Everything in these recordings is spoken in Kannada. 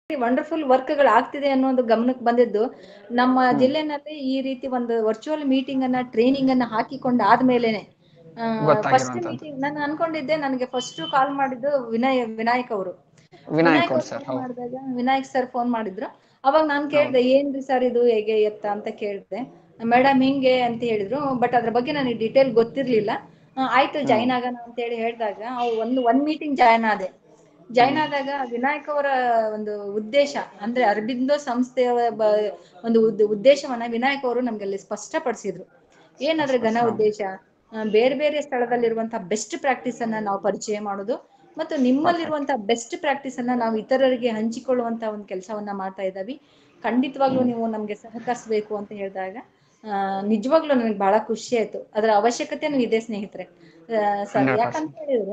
ವಂಡರ್ಫುಲ್ ವರ್ಕ್ಗಳು ಆಗ್ತಿದೆ ಅನ್ನೋದು ಗಮನಕ್ಕೆ ಬಂದಿದ್ದು ನಮ್ಮ ಜಿಲ್ಲೆನಲ್ಲಿ ಈ ರೀತಿ ಒಂದು ವರ್ಚುವಲ್ ಮೀಟಿಂಗ್ ಅನ್ನ ಟ್ರೈನಿಂಗ್ ಅನ್ನ ಹಾಕಿಕೊಂಡು ಆದ್ಮೇಲೆನೆ ಫಸ್ಟ್ ಗೊತ್ತಾಗಿರುವಂತದ್ದು. ಮೀಟಿಂಗ್ ನಾನು ಅನ್ಕೊಂಡಿದ್ದೆ ನನಗೆ ಫಸ್ಟ್ ಕಾಲ್ ಮಾಡಿದ್ದು ವಿನಯ್ ವಿನಾಯಕ್ ಅವರು ವಿನಾಯಕ್ ಅವ್ರು ಅವ್ರು ಸರ್ phone ಹೌದು ಮಾಡಿದಾಗ ವಿನಾಯಕ್ ಸರ್ ಫೋನ್ ಮಾಡಿದ್ರು ಅವಾಗ ನಾನ್ ಕೇಳ್ದೆ ಏನ್ರಿ ಸರ್ ಇದು ಹೇಗೆ ಎತ್ತ ಅಂತ ಕೇಳ್ದೆ ಮೇಡಮ್ ಹಿಂಗೆ ಅಂತ ಹೇಳಿದ್ರು ಬಟ್ ಅದ್ರ ಬಗ್ಗೆ ನನಗೆ ಡೀಟೇಲ್ ಗೊತ್ತಿರ್ಲಿಲ್ಲ ಆ, ಆಯ್ತು ಜಾಯ್ನ್ ಆಗೋಣ ಅಂತ ಹೇಳಿ ಹೇಳಿದಾಗ ಅವ್ ಒಂದು ಒಂದ್ ಮೀಟಿಂಗ್ ಜಾಯ್ನ್ ಆದೆ ಜಾಯ್ನ್ ಆದಾಗ ವಿನಾಯಕ್ ಅವರ ಒಂದು ಉದ್ದೇಶ ಅಂದ್ರೆ ಅರಬಿಂದೋ ಸಂಸ್ಥೆಯ ಬ- ಒಂದು ಉದ್- ಉದ್ದೇಶವನ್ನ ವಿನಾಯಕ್ ಅವರು ನಮ್ಗೆ ಅಲ್ಲಿ ಸ್ಪಷ್ಟಪಡಿಸಿದ್ರು ಏನಾದ್ರೆ ಘನ ಉದ್ದೇಶ ಆ, ಬೇರೆ ಬೇರೆ ಸ್ಥಳದಲ್ಲಿರುವಂತಹ ಬೆಸ್ಟ್ ಪ್ರಾಕ್ಟೀಸ್ ಅನ್ನ ನಾವು ಪರಿಚಯ ಮಾಡೋದು ಮತ್ತು ನಿಮ್ಮಲ್ಲಿರುವಂತಹ ಬೆಸ್ಟ್ ಪ್ರಾಕ್ಟೀಸ್ ಅನ್ನ ನಾವು ಇತರರಿಗೆ ಹಂಚಿಕೊಳ್ಳುವಂತ ಒಂದು ಕೆಲಸವನ್ನ ಮಾಡ್ತಾ ಇದ್ದಾವಿ ಖಂಡಿತವಾಗ್ಲೂ ನೀವು ನಮ್ಗೆ ಸಹಕರಿಸಬೇಕು ಅಂತ ಹೇಳಿದಾಗ ಆ, ನಿಜವಾಗ್ಲೂ ನನಗೆ ಬಹಳ ಖುಷಿ ಆಯ್ತು ಅದರ ಅವಶ್ಯಕತೆನೂ ಇದೆ ಸ್ನೇಹಿತರೆ ಆ, ಸರ್ 100%. ಯಾಕಂತ ಹೇಳಿದ್ರೆ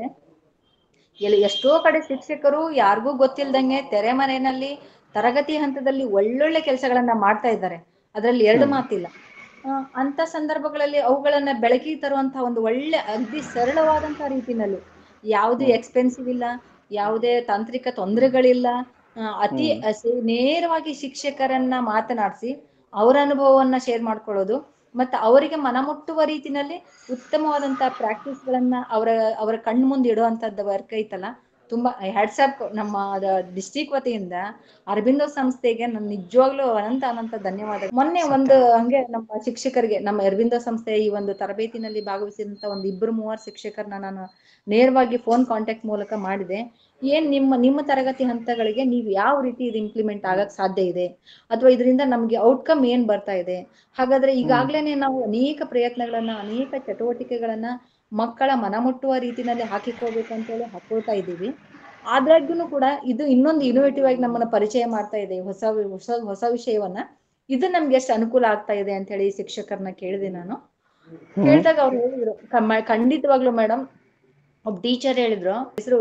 ಎಲ್ಲಿ ಎಷ್ಟೋ ಕಡೆ ಶಿಕ್ಷಕರು ಯಾರಿಗೂ ಗೊತ್ತಿಲ್ದಂಗೆ ತೆರೆಮರೆಯಲ್ಲಿ ತರಗತಿ ಹಂತದಲ್ಲಿ ಒಳ್ಳೊಳ್ಳೆ ಕೆಲಸಗಳನ್ನ ಮಾಡ್ತಾ ಇದ್ದಾರೆ ಅದರಲ್ಲಿ ಎರಡು ಮಾತಿಲ್ಲ ಆ, ಅಂತ ಸಂದರ್ಭಗಳಲ್ಲಿ ಅವುಗಳನ್ನ ಬೆಳಕಿಗೆ ತರುವಂತಹ ಒಂದು ಒಳ್ಳೆ ಅಗದಿ ಸರಳವಾದಂತಹ ರೀತಿನಲ್ಲಿ ಯಾವುದೇ ಎಕ್ಸ್ಪೆನ್ಸಿವ್ ಇಲ್ಲ ಯಾವುದೇ ತಾಂತ್ರಿಕ ತೊಂದರೆಗಳಿಲ್ಲ ಆ, ಅತಿ ಅಸಿ- ನೇರವಾಗಿ ಶಿಕ್ಷಕರನ್ನ ಮಾತನಾಡಿಸಿ ಅವರ ಅನುಭವವನ್ನ ಶೇರ್ ಮಾಡ್ಕೊಳ್ಳೋದು ಮತ್ತೆ ಅವರಿಗೆ ಮನಮುಟ್ಟುವ ರೀತಿನಲ್ಲಿ ಉತ್ತಮವಾದಂತಹ ಪ್ರಾಕ್ಟೀಸ್ ಗಳನ್ನ ಅವರ ಅವರ ಕಣ್ಣು ಮುಂದೆ ಇಡುವಂತದ್ದು ವರ್ಕ್ ಐತಲ್ಲ ತುಂಬಾ ಹ್ಯಾಟ್ಸಪ್ ನಮ್ಮ ಡಿಸ್ಟಿಕ್ ವತಿಯಿಂದ ಅರಬಿಂದೋ ಸಂಸ್ಥೆಗೆ ನಾನು ನಿಜವಾಗ್ಲೂ ಅನಂತ ಅನಂತ ಧನ್ಯವಾದ ಮೊನ್ನೆ ಒಂದು ಹಂಗೆ ನಮ್ಮ ಶಿಕ್ಷಕರಿಗೆ ನಮ್ಮ ಅರಬಿಂದೋ ಸಂಸ್ಥೆ ಈ ಒಂದು ತರಬೇತಿನಲ್ಲಿ ಭಾಗವಹಿಸಿದಂತ ಒಂದು ಇಬ್ಬರು ಮೂವರು ಶಿಕ್ಷಕರನ್ನ ನಾನು ನೇರವಾಗಿ ಫೋನ್ ಕಾಂಟ್ಯಾಕ್ಟ್ ಮೂಲಕ ಮಾಡಿದೆ ಏನ್ ನಿಮ್ಮ ನಿಮ್ಮ ತರಗತಿ ಹಂತಗಳಿಗೆ ನೀವು ಯಾವ ರೀತಿ ಇದು ಇಂಪ್ಲಿಮೆಂಟ್ ಆಗಕ್ ಸಾಧ್ಯ ಇದೆ ಅಥವಾ ಇದರಿಂದ ನಮ್ಗೆ ಔಟ್ಕಮ್ ಏನ್ ಬರ್ತಾ ಇದೆ ಹಾಗಾದ್ರೆ ಈಗಾಗ್ಲೇನೆ ನಾವು ಅನೇಕ ಪ್ರಯತ್ನಗಳನ್ನ ಅನೇಕ ಚಟುವಟಿಕೆಗಳನ್ನ ಮಕ್ಕಳ ಮನಮುಟ್ಟುವ ರೀತಿನಲ್ಲಿ ಹಾಕಿಕೋಬೇಕು ಅಂತ ಹೇಳಿ ಹಾಕೊಳ್ತಾ ಇದ್ದೀವಿ ಆದಾಗ್ಯೂ ಕೂಡ ಇದು ಇನ್ನೊಂದು ಇನೋವೇಟಿವ್ ಆಗಿ ನಮ್ಮನ್ನ ಪರಿಚಯ ಮಾಡ್ತಾ ಇದೆ ಹೊಸ ವಿ- ಹೊಸ ಹೊಸ ವಿಷಯವನ್ನ ಇದು ನಮ್ಗೆ ಎಷ್ಟು ಅನುಕೂಲ ಆಗ್ತಾ ಇದೆ ಅಂತ ಹೇಳಿ ಶಿಕ್ಷಕರನ್ನ ಕೇಳಿದೆ ನಾನು ಕೇಳಿದಾಗ ಅವ್ರು ಹೇಳಿದ್ರು ಕಮ್ಮ- ಖಂಡಿತವಾಗ್ಲೂ ಮೇಡಮ್ ಒಬ್ಬ ಟೀಚರ್ ಹೇಳಿದ್ರು ಹೆಸರು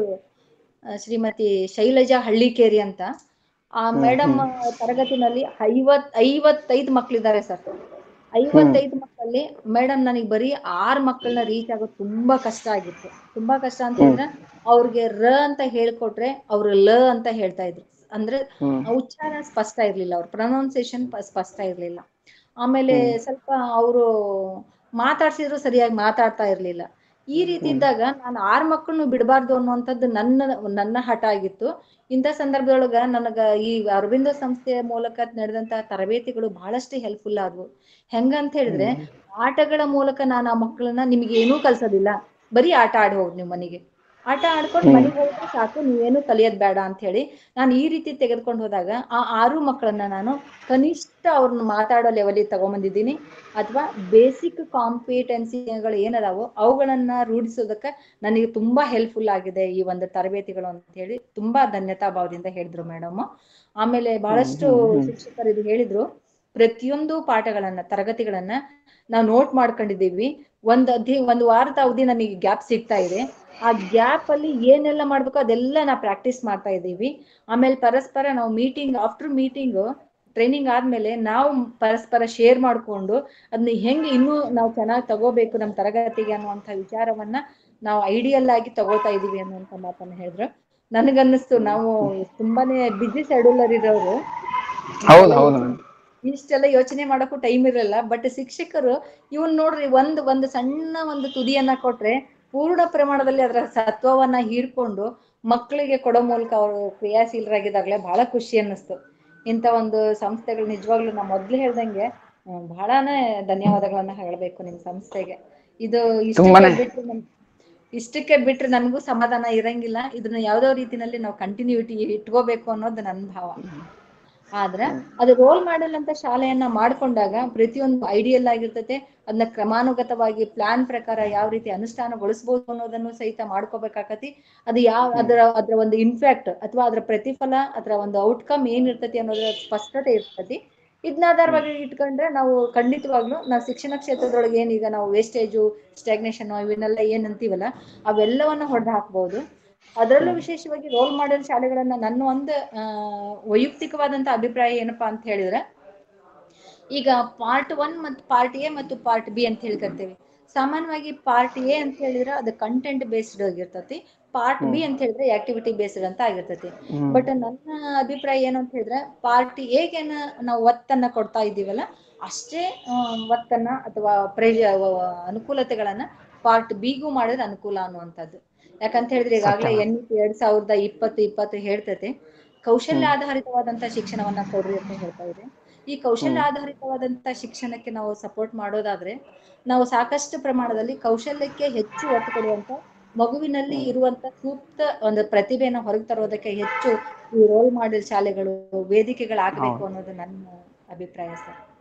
ಶ್ರೀಮತಿ ಶೈಲಜಾ ಹಳ್ಳಿಕೇರಿ ಅಂತ ಆ ಮೇಡಮ್ ತರಗತಿನಲ್ಲಿ ಐವತ್ ಐವತ್ತೈದು ಮಕ್ಳಿದ್ದಾರೆ ಸರ್ ಐವತ್ತೈದು ಮಕ್ಕಳಲ್ಲಿ ಮೇಡಮ್ ನನಗೆ ಬರೀ ಆರ್ ಮಕ್ಕಳನ್ನ ರೀಚ್ ಆಗೋದು ತುಂಬಾ ಕಷ್ಟ ಆಗಿತ್ತು ತುಂಬಾ ಕಷ್ಟ ಅಂತ ಹೇಳಿದ್ರೆ ಅವ್ರಿಗೆ ರ ಅಂತ ಹೇಳ್ಕೊಟ್ರೆ ಅವ್ರು ಲ ಅಂತ ಹೇಳ್ತಾ ಇದ್ರು ಅಂದ್ರೆ ಉಚ್ಚಾರ ಸ್ಪಷ್ಟ ಇರ್ಲಿಲ್ಲ ಅವ್ರ ಪ್ರೊನೌನ್ಸಿಯೇಷನ್ ಸ್ಪಷ್ಟ ಇರ್ಲಿಲ್ಲ ಆಮೇಲೆ ಸ್ವಲ್ಪ ಅವರು ಮಾತಾಡ್ಸಿದ್ರು ಸರಿಯಾಗಿ ಮಾತಾಡ್ತಾ ಇರ್ಲಿಲ್ಲ ಈ ರೀತಿ ಇದ್ದಾಗ ನಾನು ಆರ್ ಮಕ್ಕಳನ್ನು ಬಿಡಬಾರ್ದು ಅನ್ನುವಂಥದ್ದು ನನ್ನ ನನ್ನ ಹಠ ಆಗಿತ್ತು ಇಂಥ ಸಂದರ್ಭದೊಳಗ ನನಗ ಈ ಅರವಿಂದ ಸಂಸ್ಥೆಯ ಮೂಲಕ ನಡೆದಂತಹ ತರಬೇತಿಗಳು ಬಹಳಷ್ಟು ಹೆಲ್ಪ್ಫುಲ್ ಆದ್ವು ಹೆಂಗಂತ ಹೇಳಿದ್ರೆ ಆಟಗಳ ಮೂಲಕ ನಾನು ಆ ಮಕ್ಕಳನ್ನ ನಿಮ್ಗೆ ಏನೂ ಕಲ್ಸೋದಿಲ್ಲ ಬರೀ ಆಟ ಆಡಿ ಹೋಗ್ ನೀವು ಮನೆಗೆ ಆಟ ಆಡ್ಕೊಂಡು ಮನೆಗೆ ಹೋದ್ರೆ ಸಾಕು ನೀವೇನು ಕಲಿಯೋದ್ ಬೇಡ ಅಂತ ಹೇಳಿ ನಾನು ಈ ರೀತಿ ತೆಗೆದುಕೊಂಡು ಹೋದಾಗ ಆ ಆರು ಮಕ್ಕಳನ್ನ ನಾನು ಕನಿಷ್ಠ ಅವ್ರನ್ನ ಮಾತಾಡೋ ಲೆವೆಲಿಗೆ ತಗೊಂಬಂದಿದ್ದೀನಿ ಅಥವಾ ಬೇಸಿಕ್ ಕಾಂಪಿಟೆನ್ಸಿಗಳು ಏನದಾವೋ ಅವುಗಳನ್ನ ರೂಢಿಸೋದಕ್ಕೆ ನನಗೆ ತುಂಬಾ ಹೆಲ್ಪ್ಫುಲ್ ಆಗಿದೆ ಈ ಒಂದು ತರಬೇತಿಗಳು ಅಂತ ಹೇಳಿ ತುಂಬಾ ಧನ್ಯತಾ ಭಾವದಿಂದ ಹೇಳಿದ್ರು ಮೇಡಮ್ ಆಮೇಲೆ ಬಹಳಷ್ಟು ಶಿಕ್ಷಕರು ಇದು ಹೇಳಿದ್ರು ಪ್ರತಿಯೊಂದು ಪಾಠಗಳನ್ನ ತರಗತಿಗಳನ್ನ ನಾವು ನೋಟ್ ಮಾಡ್ಕೊಂಡಿದ್ದೀವಿ ಒಂದ್ ಅಧಿ ಒಂದು ವಾರದ ಅವಧಿ ನಮಗೆ ಗ್ಯಾಪ್ ಸಿಗ್ತಾ ಇದೆ ಆ ಗ್ಯಾಪ್ ಅಲ್ಲಿ ಏನೆಲ್ಲ ಮಾಡ್ಬೇಕು ಅದೆಲ್ಲ ನಾವು ಪ್ರಾಕ್ಟೀಸ್ ಮಾಡ್ತಾ ಇದ್ದೀವಿ ಆಮೇಲೆ ಪರಸ್ಪರ ನಾವು ಮೀಟಿಂಗ್ ಆಫ್ಟರ್ ಮೀಟಿಂಗ್ ಟ್ರೈನಿಂಗ್ ಆದ್ಮೇಲೆ ನಾವು ಪರಸ್ಪರ ಶೇರ್ ಮಾಡ್ಕೊಂಡು ಅದನ್ನ ಹೆಂಗೆ ಇನ್ನೂ ನಾವು ಚೆನ್ನಾಗಿ ತಗೋಬೇಕು ನಮ್ಮ ತರಗತಿಗೆ ಅನ್ನುವಂಥ ವಿಚಾರವನ್ನ ನಾವು ಐಡಿಯಲ್ ಆಗಿ ತಗೋತಾ ಇದೀವಿ ಅನ್ನುವಂಥ ಮಾತನ್ನ ಹೇಳಿದ್ರು ನನಗನ್ನಿಸ್ತು ನಾವು ತುಂಬಾನೇ ಬಿಸಿ ಶೆಡ್ಯೂಲರ್ ಇರೋರು ಹೌದು ಹೌದು ಮೇಡಮ್ ಇಷ್ಟೆಲ್ಲ ಯೋಚನೆ ಮಾಡಕ್ಕೂ ಟೈಮ್ ಇರಲ್ಲ ಬಟ್ ಶಿಕ್ಷಕರು ಇವನ್ ನೋಡ್ರಿ ಒಂದ್ ಒಂದು ಸಣ್ಣ ಒಂದು ತುದಿಯನ್ನ ಕೊಟ್ರೆ ಪೂರ್ಣ ಪ್ರಮಾಣದಲ್ಲಿ ಅದರ ಸತ್ವವನ್ನ ಹೀರ್ಕೊಂಡು ಮಕ್ಕಳಿಗೆ ಕೊಡೋ ಮೂಲಕ ಅವರು ಕ್ರಿಯಾಶೀಲರಾಗಿದ್ದಾಗಲೇ ಬಹಳ ಖುಷಿ ಅನ್ನಿಸ್ತು ಇಂಥ ಒಂದು ಸಂಸ್ಥೆಗಳು ನಿಜವಾಗ್ಲೂ ನಾ ಮೊದ್ಲು ಹೇಳ್ದಂಗೆ ಹ್ಮ್, ಬಹಳನೇ ಧನ್ಯವಾದಗಳನ್ನ ಹೇಳಬೇಕು ನಿಮ್ ಸಂಸ್ಥೆಗೆ ಇದು ಇಷ್ಟಕ್ಕೆ ತುಂಬಾನೇ. ಬಿಟ್ರೆ ನಮ್ ಇಷ್ಟಕ್ಕೆ ಬಿಟ್ರೆ ನಮಗೂ ಸಮಾಧಾನ ಇರಂಗಿಲ್ಲ ಇದನ್ನ ಯಾವ್ದೋ ರೀತಿನಲ್ಲಿ ನಾವು ಕಂಟಿನ್ಯೂಟಿ ಇಟ್ಕೋಬೇಕು ಅನ್ನೋದು ನನ್ನ ಭಾವ ಆದ್ರೆ ಅದು ರೋಲ್ ಮಾಡೆಲ್ ಅಂತ ಶಾಲೆಯನ್ನ ಮಾಡ್ಕೊಂಡಾಗ ಪ್ರತಿಯೊಂದು ಐಡಿಯಲ್ ಆಗಿರ್ತತೆ ಅದನ್ನ ಕ್ರಮಾನುಗತವಾಗಿ ಪ್ಲಾನ್ ಪ್ರಕಾರ ಯಾವ ರೀತಿ ಅನುಷ್ಠಾನಗೊಳಿಸಬಹುದು ಅನ್ನೋದನ್ನು ಸಹಿತ ಮಾಡ್ಕೋಬೇಕಾಕತಿ ಅದು ಯಾವ ಅದರ ಅದರ ಒಂದು ಇಂಪ್ಯಾಕ್ಟ್ ಅಥವಾ ಅದರ ಪ್ರತಿಫಲ ಅದರ ಒಂದು ಔಟ್ಕಮ್ ಏನ್ ಇರ್ತತಿ ಅನ್ನೋದ್ರ ಸ್ಪಷ್ಟತೆ ಇರ್ತತಿ ಇದನ್ನ ಆಧಾರವಾಗಿ ಇಟ್ಕೊಂಡ್ರೆ ನಾವು ಖಂಡಿತವಾಗ್ಲೂ ನಾವು ಶಿಕ್ಷಣ ಕ್ಷೇತ್ರದೊಳಗೆ ಏನೀಗ ನಾವು ವೇಸ್ಟೇಜು ಸ್ಟಾಗ್ನೇಷನ್ ಇವನ್ನೆಲ್ಲ ಏನ್ ಅಂತೀವಲ್ಲ ಅವೆಲ್ಲವನ್ನ ಹೊಡೆದು ಹಾಕ್ಬಹುದು ಅದರಲ್ಲೂ ವಿಶೇಷವಾಗಿ ರೋಲ್ ಮಾಡೆಲ್ ಶಾಲೆಗಳನ್ನ ನನ್ನ ಒಂದು ಆ, ವೈಯಕ್ತಿಕವಾದಂತ ಅಭಿಪ್ರಾಯ ಏನಪ್ಪಾ ಅಂತ ಹೇಳಿದ್ರೆ ಈಗ ಪಾರ್ಟ್ ಒನ್ ಮತ್ತು ಪಾರ್ಟ್ ಎ ಮತ್ತು ಪಾರ್ಟ್ ಬಿ ಅಂತ ಹೇಳ್ಕರ್ತೇವೆ ಸಾಮಾನ್ಯವಾಗಿ ಪಾರ್ಟ್ ಎ ಅಂತ ಹೇಳಿದ್ರೆ ಅದು ಕಂಟೆಂಟ್ ಬೇಸ್ಡ್ ಆಗಿರ್ತತಿ ಪಾರ್ಟ್ ಬಿ ಅಂತ ಹೇಳಿದ್ರೆ ಆಕ್ಟಿವಿಟಿ ಬೇಸ್ಡ್ ಅಂತ ಆಗಿರ್ತೈತಿ ಹ್ಮ್. ಬಟ್ ನನ್ನ ಅಭಿಪ್ರಾಯ ಏನು ಅಂತ ಹೇಳಿದ್ರೆ ಪಾರ್ಟ್ ಹೇಗೇನ ನಾವು ಒತ್ತನ್ನ ಕೊಡ್ತಾ ಇದ್ದೀವಲ್ಲ ಅಷ್ಟೇ ಆ, ಒತ್ತನ್ನ ಅಥವಾ ಪ್ರಯೋಜ ಅನುಕೂಲತೆಗಳನ್ನ ಪಾರ್ಟ್ ಬಿಗೂ ಮಾಡಿದ್ರೆ ಅನುಕೂಲ ಅನ್ನುವಂಥದ್ದು ಯಾಕಂತ ಹೇಳಿದ್ರೆ ಈಗಾಗಲೇ ಸತ್ಯ. ಎನ್ ಇ ಪಿ ಎರಡ್ ಸಾವಿರದ ಇಪ್ಪತ್ತು ಇಪ್ಪತ್ತು ಹೇಳ್ತೈತೆ ಕೌಶಲ್ಯ ಆಧಾರಿತವಾದಂತ ಶಿಕ್ಷಣವನ್ನ ಕೊಡ್ರಿ ಅಂತ ಹೇಳ್ತಾ ಇದೆ ಈ ಕೌಶಲ್ಯ ಆಧಾರಿತವಾದಂತ ಶಿಕ್ಷಣಕ್ಕೆ ನಾವು ಸಪೋರ್ಟ್ ಮಾಡೋದಾದ್ರೆ ನಾವು ಸಾಕಷ್ಟು ಪ್ರಮಾಣದಲ್ಲಿ ಕೌಶಲ್ಯಕ್ಕೆ ಹೆಚ್ಚು ಒತ್ತು ಕೊಡುವಂತ ಮಗುವಿನಲ್ಲಿ ಇರುವಂತ ಸೂಕ್ತ ಒಂದು ಪ್ರತಿಭೆನ ಹೊರಗೆ ತರೋದಕ್ಕೆ ಹೆಚ್ಚು ಈ ರೋಲ್ ಮಾಡೆಲ್ ಶಾಲೆಗಳು ವೇದಿಕೆಗಳಾಗಬೇಕು ಅನ್ನೋದು ನನ್ನ ಅಭಿಪ್ರಾಯ ಸರ್